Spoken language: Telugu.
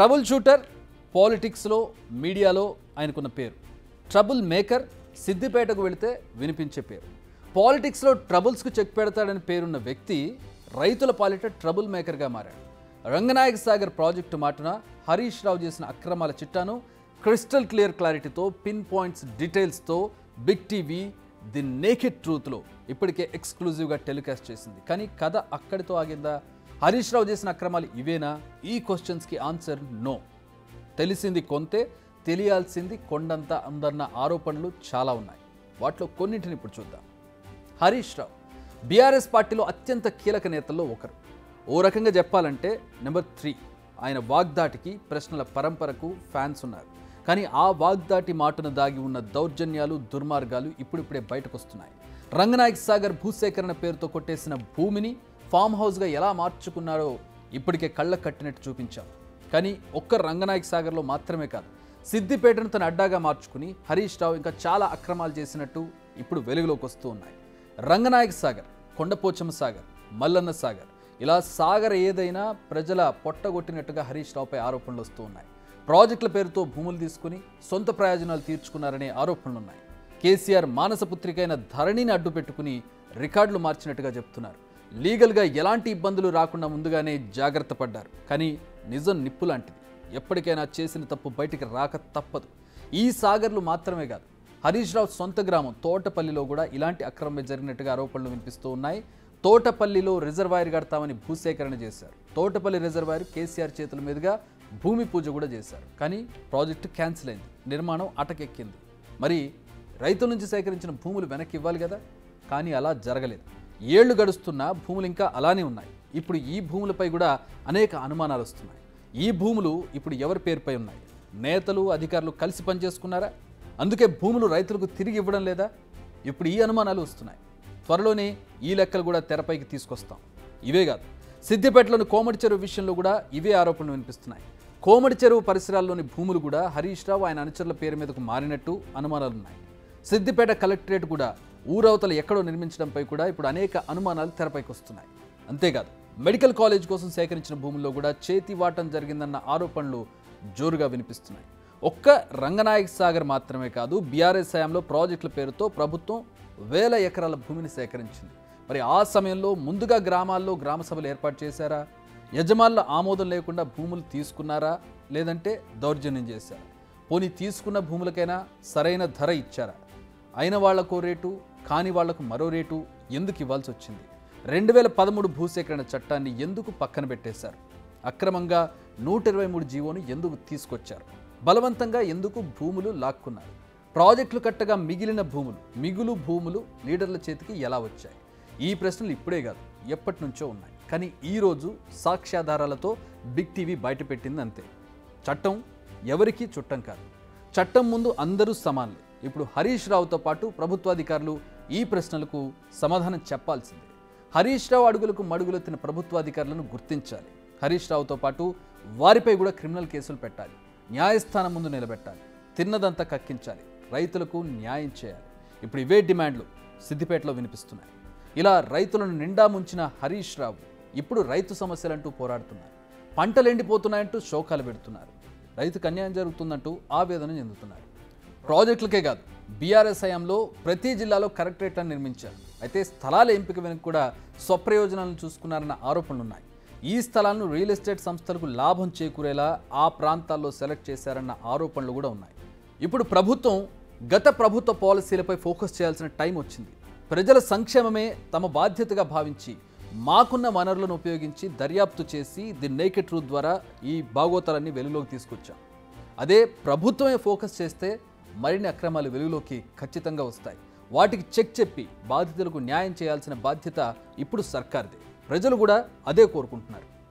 ట్రబుల్ షూటర్ పాలిటిక్స్లో మీడియాలో ఆయనకున్న పేరు ట్రబుల్ మేకర్ సిద్దిపేటకు వెళితే వినిపించే పేరు పాలిటిక్స్లో ట్రబుల్స్కు చెక్ పెడతాడని పేరున్న వ్యక్తి రైతుల పాలిట ట్రబుల్ మేకర్గా మారాడు రంగనాయక సాగర్ ప్రాజెక్టు మాటున హరీష్ రావు చేసిన అక్రమాల చిట్టాను క్రిస్టల్ క్లియర్ క్లారిటీతో పిన్ పాయింట్స్ డీటెయిల్స్తో బిగ్ టీవీ ది నేకెడ్ ట్రూత్లో ఇప్పటికే ఎక్స్క్లూజివ్గా టెలికాస్ట్ చేసింది కానీ కథ అక్కడితో ఆగిందా హరీష్ రావు చేసిన అక్రమాలు ఇవేనా ఈ క్వశ్చన్స్కి ఆన్సర్ నో తెలిసింది కొంతే తెలియాల్సింది కొండంత అందన్న ఆరోపణలు చాలా ఉన్నాయి వాటిలో కొన్నింటిని ఇప్పుడు చూద్దాం హరీష్ రావు బీఆర్ఎస్ పార్టీలో అత్యంత కీలక నేతల్లో ఒకరు ఓ రకంగా చెప్పాలంటే నెంబర్ త్రీ ఆయన వాగ్దాటికి ప్రశ్నల పరంపరకు ఫ్యాన్స్ ఉన్నారు కానీ ఆ వాగ్దాటి మాటను దాగి ఉన్న దౌర్జన్యాలు దుర్మార్గాలు ఇప్పుడిప్పుడే బయటకు వస్తున్నాయి రంగనాయక్ సాగర్ భూసేకరణ పేరుతో కొట్టేసిన భూమిని ఫామ్ హౌస్గా ఎలా మార్చుకున్నారో ఇప్పటికే కళ్ళ కట్టినట్టు చూపించాం కానీ ఒక్క రంగనాయక్ సాగర్లో మాత్రమే కాదు సిద్దిపేటను తన అడ్డాగా మార్చుకుని హరీష్ రావు ఇంకా చాలా అక్రమాలు చేసినట్టు ఇప్పుడు వెలుగులోకి వస్తూ ఉన్నాయి రంగనాయక్ సాగర్ కొండపోచమ్మ సాగర్ మల్లన్న సాగర్ ఇలా సాగర్ ఏదైనా ప్రజల పొట్టగొట్టినట్టుగా హరీష్ రావుపై ఆరోపణలు వస్తూ ఉన్నాయి ప్రాజెక్టుల పేరుతో భూములు తీసుకుని సొంత ప్రయోజనాలు తీర్చుకున్నారనే ఆరోపణలు ఉన్నాయి కేసీఆర్ మానసపుత్రికైన ధరణిని అడ్డు పెట్టుకుని రికార్డులు మార్చినట్టుగా చెప్తున్నారు లీగల్గా ఎలాంటి ఇబ్బందులు రాకుండా ముందుగానే జాగ్రత్త పడ్డారు కానీ నిజం నిప్పు లాంటిది ఎప్పటికైనా చేసిన తప్పు బయటికి రాక తప్పదు ఈ సాగర్లు మాత్రమే కాదు హరీష్ రావు సొంత గ్రామం తోటపల్లిలో కూడా ఇలాంటి అక్రమమే జరిగినట్టుగా ఆరోపణలు వినిపిస్తూ ఉన్నాయి తోటపల్లిలో రిజర్వాయర్ కడతామని భూసేకరణ చేశారు తోటపల్లి రిజర్వాయర్ కేసీఆర్ చేతుల మీదుగా భూమి పూజ కూడా చేశారు కానీ ప్రాజెక్టు క్యాన్సిల్ అయింది నిర్మాణం అటకెక్కింది మరి రైతుల నుంచి సేకరించిన భూములు వెనక్కి ఇవ్వాలి కదా కానీ అలా జరగలేదు ఏళ్లు గడుస్తున్నా భూములు ఇంకా అలానే ఉన్నాయి ఇప్పుడు ఈ భూములపై కూడా అనేక అనుమానాలు వస్తున్నాయి ఈ భూములు ఇప్పుడు ఎవరి పేరుపై ఉన్నాయి నేతలు అధికారులు కలిసి పనిచేసుకున్నారా అందుకే భూములు రైతులకు తిరిగి ఇవ్వడం లేదా ఇప్పుడు ఈ అనుమానాలు వస్తున్నాయి త్వరలోనే ఈ లెక్కలు కూడా తెరపైకి తీసుకొస్తాం ఇవే కాదు సిద్దిపేటలోని కోమటి చెరువు విషయంలో కూడా ఇవే ఆరోపణలు వినిపిస్తున్నాయి కోమటి చెరువు పరిసరాల్లోని భూములు కూడా హరీష్ రావు ఆయన అనుచరుల పేరు మీదకు మారినట్టు అనుమానాలు ఉన్నాయి సిద్దిపేట కలెక్టరేట్ కూడా ఊరవతల ఎక్కడో నిర్మించడంపై కూడా ఇప్పుడు అనేక అనుమానాలు తెరపైకి వస్తున్నాయి అంతేకాదు మెడికల్ కాలేజ్ కోసం సేకరించిన భూముల్లో కూడా చేతి వాటం జరిగిందన్న ఆరోపణలు జోరుగా వినిపిస్తున్నాయి ఒక్క రంగనాయక్ సాగర్ మాత్రమే కాదు బీఆర్ఎస్ హయాంలో ప్రాజెక్టుల పేరుతో ప్రభుత్వం వేల ఎకరాల భూమిని సేకరించింది మరి ఆ సమయంలో ముందుగా గ్రామాల్లో గ్రామ సభలు ఏర్పాటు చేశారా యజమానుల ఆమోదం లేకుండా భూములు తీసుకున్నారా లేదంటే దౌర్జన్యం చేశారా పోనీ తీసుకున్న భూములకైనా సరైన ధర ఇచ్చారా అయిన వాళ్లకో రేటు కాని వాళ్లకు మరో రేటు ఎందుకు ఇవ్వాల్సి వచ్చింది రెండు వేల పదమూడు భూసేకరణ చట్టాన్ని ఎందుకు పక్కన పెట్టేశారు అక్రమంగా నూట ఇరవై మూడు జీవోను ఎందుకు తీసుకొచ్చారు బలవంతంగా ఎందుకు భూములు లాక్కున్నారు ప్రాజెక్టులు కట్టగా మిగిలిన భూములు మిగులు భూములు లీడర్ల చేతికి ఎలా వచ్చాయి ఈ ప్రశ్నలు ఇప్పుడే కాదు ఎప్పటి నుంచో ఉన్నాయి కానీ ఈరోజు సాక్ష్యాధారాలతో బిగ్ టీవీ బయటపెట్టింది అంతే చట్టం ఎవరికీ చుట్టం కాదు చట్టం ముందు అందరూ సమానులే ఇప్పుడు హరీష్ రావుతో పాటు ప్రభుత్వాధికారులు ఈ ప్రశ్నలకు సమాధానం చెప్పాల్సిందే హరీష్ రావు అడుగులకు మడుగులెత్తిన ప్రభుత్వాధికారులను గుర్తించాలి హరీష్ రావుతో పాటు వారిపై కూడా క్రిమినల్ కేసులు పెట్టాలి న్యాయస్థానం ముందు నిలబెట్టాలి తిన్నదంతా కక్కించాలి రైతులకు న్యాయం చేయాలి ఇప్పుడు ఇవే డిమాండ్లు సిద్దిపేటలో వినిపిస్తున్నాయి ఇలా రైతులను నిండా ముంచిన హరీష్ రావు ఇప్పుడు రైతు సమస్యలంటూ పోరాడుతున్నారు పంటలు ఎండిపోతున్నాయంటూ శోకాలు పెడుతున్నారు రైతుకు అన్యాయం జరుగుతుందంటూ ఆవేదన చెందుతున్నారు ప్రాజెక్టులకే కాదు బీఆర్ఎస్ హయాంలో ప్రతి జిల్లాలో కలెక్టరేట్లను నిర్మించారు అయితే స్థలాల ఎంపిక వెనుక కూడా స్వప్రయోజనాలను చూసుకున్నారన్న ఆరోపణలు ఉన్నాయి ఈ స్థలాలను రియల్ ఎస్టేట్ సంస్థలకు లాభం చేకూరేలా ఆ ప్రాంతాల్లో సెలెక్ట్ చేశారన్న ఆరోపణలు కూడా ఉన్నాయి ఇప్పుడు ప్రభుత్వం గత ప్రభుత్వ పాలసీలపై ఫోకస్ చేయాల్సిన టైం వచ్చింది ప్రజల సంక్షేమమే తమ బాధ్యతగా భావించి మాకున్న వనరులను ఉపయోగించి దర్యాప్తు చేసి ది నేకెడ్ ట్రూత్ ద్వారా ఈ భాగోతాలన్నీ వెలుగులోకి తీసుకొచ్చాం అదే ప్రభుత్వమే ఫోకస్ చేస్తే మరిన్ని అక్రమాలు వెలుగులోకి ఖచ్చితంగా వస్తాయి వాటికి చెక్ చెప్పి బాధితులకు న్యాయం చేయాల్సిన బాధ్యత ఇప్పుడు సర్కార్దే ప్రజలు కూడా అదే కోరుకుంటున్నారు